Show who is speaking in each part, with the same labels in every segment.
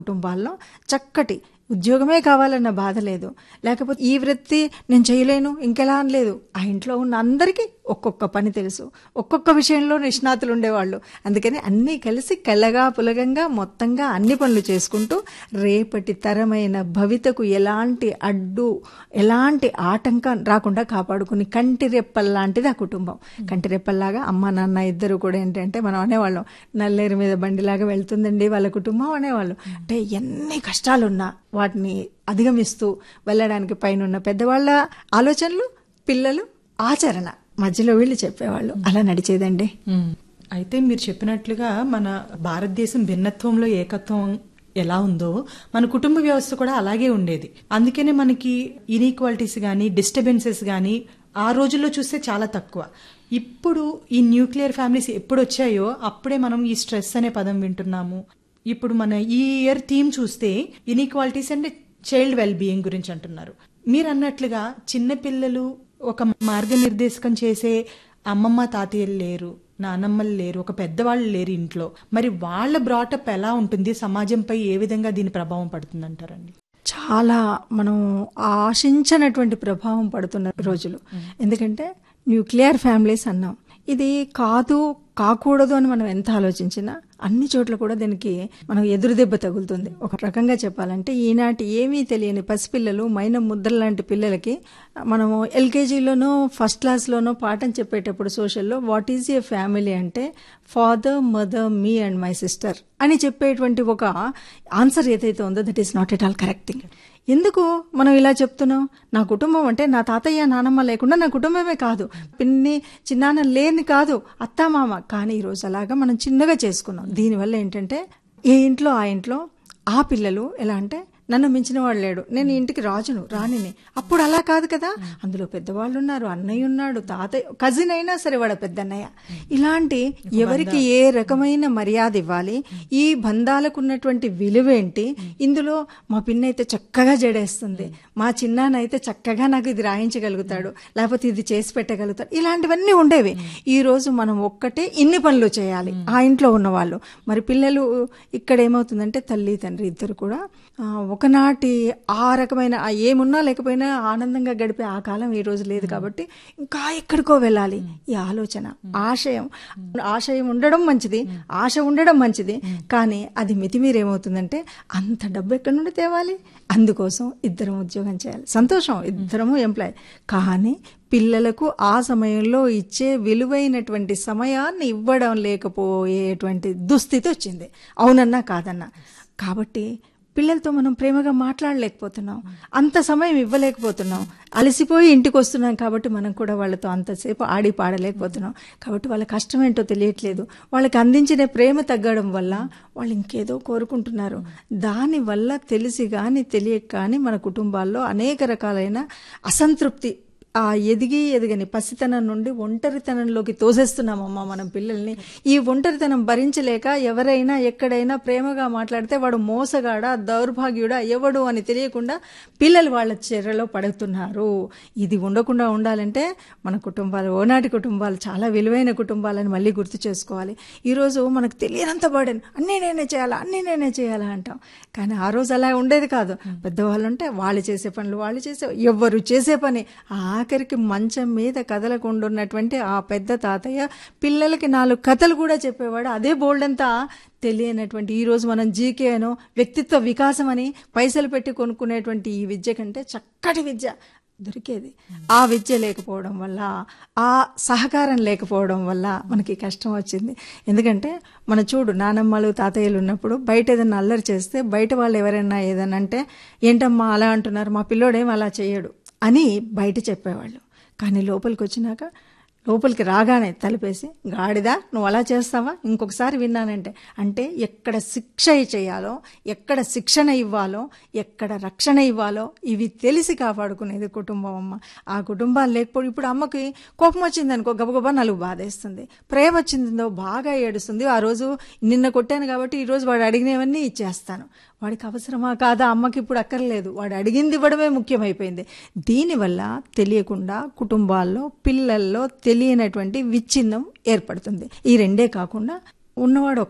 Speaker 1: కుటుంబాల్లో చక్కటి ఉద్యోగమే కావాలన్న బాధ లేదు లేకపోతే ఈ వృత్తి నేను చేయలేను ఇంకెలా అనలేదు ఆ ఇంట్లో ఉన్న అందరికీ ఒక్కొక్క పని తెలుసు ఒక్కొక్క విషయంలో నిష్ణాతులు ఉండేవాళ్ళు అందుకని అన్నీ కలిసి కళ్ళగా పులగంగా మొత్తంగా అన్ని పనులు చేసుకుంటూ రేపటి తరమైన భవితకు ఎలాంటి అడ్డు ఎలాంటి ఆటంకం రాకుండా కాపాడుకుని కంటి రెప్పల్లాంటిది ఆ కుటుంబం కంటి రెప్పల్లాగా అమ్మ నాన్న ఇద్దరు కూడా ఏంటంటే మనం అనేవాళ్ళం నల్లేరు మీద బండిలాగా వెళ్తుందండి వాళ్ళ కుటుంబం అనేవాళ్ళు అంటే ఎన్ని కష్టాలున్నా వాటిని అధిగమిస్తూ వెళ్ళడానికి పైన ఉన్న పెద్దవాళ్ళ ఆలోచనలు పిల్లలు ఆచరణ మధ్యలో వీళ్ళు చెప్పేవాళ్ళు అలా నడిచేదండి
Speaker 2: మ్మ్. అయితే మీరు చెప్పినట్లుగా మన భారతదేశం భిన్నత్వంలో ఏకత్వం ఎలా ఉందో మన కుటుంబ వ్యవస్థ కూడా అలాగే ఉండేది అందుకనే మనకి ఇన్ఈక్వాలిటీస్ కానీ డిస్టర్బెన్సెస్ కానీ ఆ రోజుల్లో చూస్తే చాలా తక్కువ ఇప్పుడు ఈ న్యూక్లియర్ ఫ్యామిలీస్ ఎప్పుడు వచ్చాయో అప్పుడే మనం ఈ స్ట్రెస్ అనే పదం వింటున్నాము ఇప్పుడు మన ఈ ఇయర్ థీమ్ చూస్తే inequalities and child well being గురించి అంటున్నారు మీరు అన్నట్లుగా చిన్నపిల్లలు ఒక మార్గనిర్దేశకం చేసే అమ్మమ్మ తాతయ్యలు లేరు నానమ్మలు లేరు ఒక పెద్దవాళ్ళు లేరు ఇంట్లో మరి వాళ్ళ బ్రాటప్ ఎలా ఉంటుంది సమాజంపై ఏ విధంగా దీని ప్రభావం పడుతుంది అంటారండి
Speaker 1: చాలా మనం ఆశించనటువంటి ప్రభావం పడుతున్న రోజులు ఎందుకంటే న్యూక్లియర్ ఫ్యామిలీస్ అన్నాం ఇది కాదు కాకూడదు అని మనం ఎంత ఆలోచించినా అన్ని చోట్ల కూడా దీనికి మనం ఎదురు దెబ్బ తగులుతుంది ఒక రకంగా చెప్పాలంటే ఈనాటి ఏమీ తెలియని పసిపిల్లలు మైన ముద్ర లాంటి పిల్లలకి మనము ఎల్కేజీలోనో ఫస్ట్ క్లాస్లోనో పాఠం చెప్పేటప్పుడు సోషల్లో వాట్ ఈజ్ ఏ ఫ్యామిలీ అంటే father mother me and my sister అని చెప్పేటువంటి ఒక ఆన్సర్ ఏదైతే ఉందో that is not at all correcting ఎందుకు మనం ఇలా చెప్తున్నాం నా కుటుంబం అంటే నా తాతయ్య నానమ్మ లేకుండా నా కుటుంబమే కాదు పిన్ని చిన్నాన్న లేని కాదు అత్తామామ కానీ ఈరోజు అలాగా మనం చిన్నగా చేసుకున్నాం దీనివల్ల ఏంటంటే ఏ ఇంట్లో ఆ ఇంట్లో ఆ పిల్లలు ఎలా అంటే నన్ను మించిన వాడు లేడు నేను ఈ ఇంటికి రాజును రాణిని అప్పుడు అలా కాదు కదా అందులో పెద్దవాళ్ళు ఉన్నారు అన్నయ్య ఉన్నాడు తాతయ్య కజిన్ అయినా సరే వాడు పెద్దన్నయ్య ఇలాంటి ఎవరికి ఏ రకమైన మర్యాద ఇవ్వాలి ఈ బంధాలకు ఉన్నటువంటి విలువేంటి ఇందులో మా పిన్న అయితే చక్కగా జడేస్తుంది మా చిన్నాన్న అయితే చక్కగా నాకు ఇది రాయించగలుగుతాడు లేకపోతే ఇది చేసి పెట్టగలుగుతాడు ఇలాంటివన్నీ ఉండేవి ఈ రోజు మనం ఒక్కటే ఇన్ని పనులు చేయాలి ఆ ఇంట్లో ఉన్న వాళ్ళు మరి పిల్లలు ఇక్కడ ఏమవుతుందంటే తల్లి తండ్రి ఇద్దరు కూడా ఆ, ఒకనాటి ఆ రకమైన ఆ ఏమున్నా లేకపోయినా ఆనందంగా గడిపే ఆ కాలం ఈ రోజు లేదు కాబట్టి ఇంకా ఎక్కడికో వెళ్ళాలి ఈ ఆలోచన ఆశయం ఆశయం ఉండడం మంచిది ఆశ ఉండడం మంచిది కానీ అది మితిమీరేమవుతుందంటే అంత డబ్బు ఎక్కడి నుండి తేవాలి అందుకోసం ఇద్దరం ఉద్యోగం చేయాలి సంతోషం ఇద్దరము ఎంప్లాయ్ కానీ పిల్లలకు ఆ సమయంలో ఇచ్చే విలువైనటువంటి సమయాన్ని ఇవ్వడం లేకపోయేటువంటి దుస్థితి వచ్చింది అవునన్నా కాదన్నా కాబట్టి పిల్లలతో మనం ప్రేమగా మాట్లాడలేకపోతున్నాం అంత సమయం ఇవ్వలేకపోతున్నాం అలసిపోయి ఇంటికి వస్తున్నాం కాబట్టి మనం కూడా వాళ్ళతో అంతసేపు ఆడి పాడలేకపోతున్నాం కాబట్టి వాళ్ళ కష్టం ఏంటో తెలియట్లేదు వాళ్ళకి అందించిన ప్రేమ తగ్గడం వల్ల వాళ్ళు ఇంకేదో కోరుకుంటున్నారు దానివల్ల తెలిసి కానీ తెలియక కానీ మన కుటుంబాల్లో అనేక రకాలైన అసంతృప్తి ఆ ఎదిగి ఎదిగని పసితనం నుండి ఒంటరితనంలోకి తోసేస్తున్నామమ్మా మనం పిల్లల్ని ఈ ఒంటరితనం భరించలేక ఎవరైనా ఎక్కడైనా ప్రేమగా మాట్లాడితే వాడు మోసగాడా దౌర్భాగ్యుడా ఎవడు అని తెలియకుండా పిల్లలు వాళ్ళ చెర్రలో పడుతున్నారు ఇది ఉండకుండా ఉండాలంటే మన కుటుంబాలు ఓనాటి కుటుంబాలు చాలా విలువైన కుటుంబాలని మళ్ళీ గుర్తు చేసుకోవాలి ఈరోజు మనకు తెలియనంత బర్డెన్ అన్నీ నేనే చేయాలా అన్నీ నేనే చేయాలా అంటాం కానీ ఆ రోజు అలా ఉండేది కాదు పెద్దవాళ్ళు ఉంటే వాళ్ళు చేసే పనులు వాళ్ళు చేసే ఎవరు చేసే పని ఆఖరికి మంచం మీద కదలకుండా ఉన్నటువంటి ఆ పెద్ద తాతయ్య పిల్లలకి నాలుగు కథలు కూడా చెప్పేవాడు అదే బోల్డ్ అంతా తెలియనటువంటి ఈ రోజు మనం జీకే అనో వ్యక్తిత్వ వికాసం అని పైసలు పెట్టి కొనుక్కునేటువంటి ఈ విద్య కంటే చక్కటి విద్య దొరికేది ఆ విద్య లేకపోవడం వల్ల ఆ సహకారం లేకపోవడం వల్ల మనకి కష్టం వచ్చింది ఎందుకంటే మన చూడు నానమ్మలు తాతయ్యలు ఉన్నప్పుడు బయట ఏదైనా అల్లరి చేస్తే బయట వాళ్ళు ఎవరైనా ఏదైనా అంటే ఏంటమ్మా అలా అంటున్నారు మా పిల్లోడేం అలా చేయడు అని బయట చెప్పేవాళ్ళు కానీ లోపలికి వచ్చినాక లోపలికి రాగానే తలిపేసి గాడిదా నువ్వు అలా చేస్తావా ఇంకొకసారి విన్నానంటే అంటే ఎక్కడ శిక్ష చేయాలో ఎక్కడ శిక్షణ ఇవ్వాలో ఎక్కడ రక్షణ ఇవ్వాలో ఇవి తెలిసి కాపాడుకునేది కుటుంబం అమ్మ ఆ కుటుంబాలు లేకపోతే ఇప్పుడు అమ్మకి కోపం వచ్చింది అనుకో గబగబా నలుగు బాధేస్తుంది ప్రేమ వచ్చిందో బాగా ఏడుస్తుంది ఆ రోజు నిన్న కొట్టాను కాబట్టి ఈ రోజు వాడు అడిగినవన్నీ ఇచ్చేస్తాను వాడికి అవసరమా కాదా అమ్మకి ఇప్పుడు అక్కర్లేదు వాడు అడిగింది ఇవ్వడమే ముఖ్యమైపోయింది దీనివల్ల తెలియకుండా కుటుంబాల్లో పిల్లల్లో తెలియనటువంటి విచ్ఛిన్నం ఏర్పడుతుంది ఈ రెండే కాకుండా ఉన్నవాడు ఒక్కడే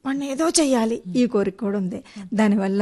Speaker 1: వాడిని ఏదో చెయ్యాలి ఈ కోరిక కూడా ఉంది దానివల్ల